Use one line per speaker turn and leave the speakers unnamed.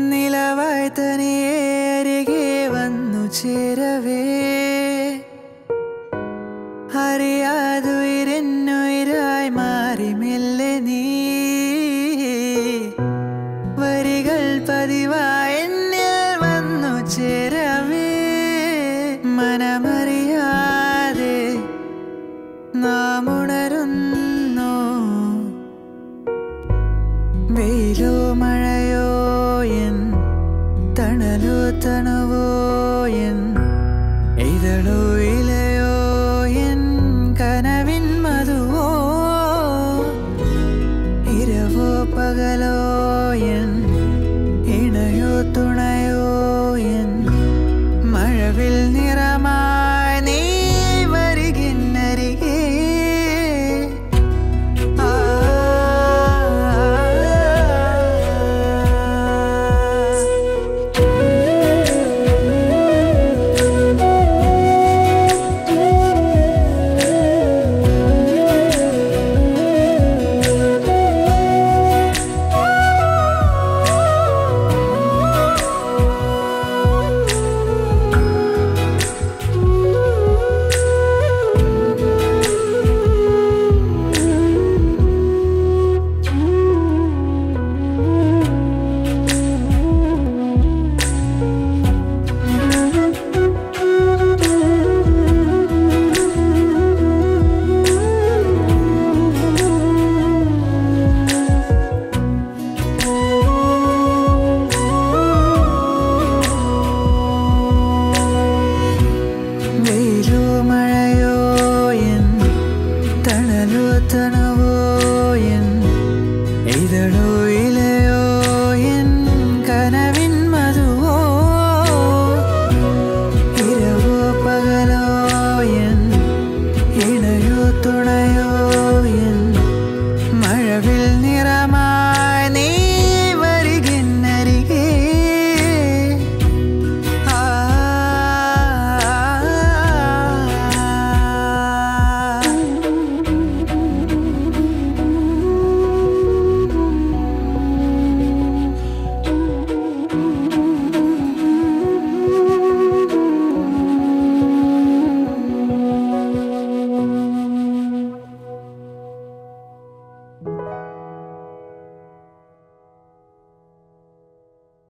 നിലവായി തനിയെ അരികെ വന്നു ചേരവേ അറിയാതുയരെന്നുയരായി മാറി മെല്ലെ നീ വരികൾ പതിവായി എന്നിൽ വന്നു ചേരവേ മനമറിയാതെ നാം ഉണരുന്നു വെയിലോ മഴയോ എൻ തണലോ തണുവോ എൻ ഇതളോ ഇലയോ എൻ കനവിൻ മധുവോ ഇരവോ പകലോ എൻ ഇണയോ തുണയോ എൻ മഴവിൽ നിറ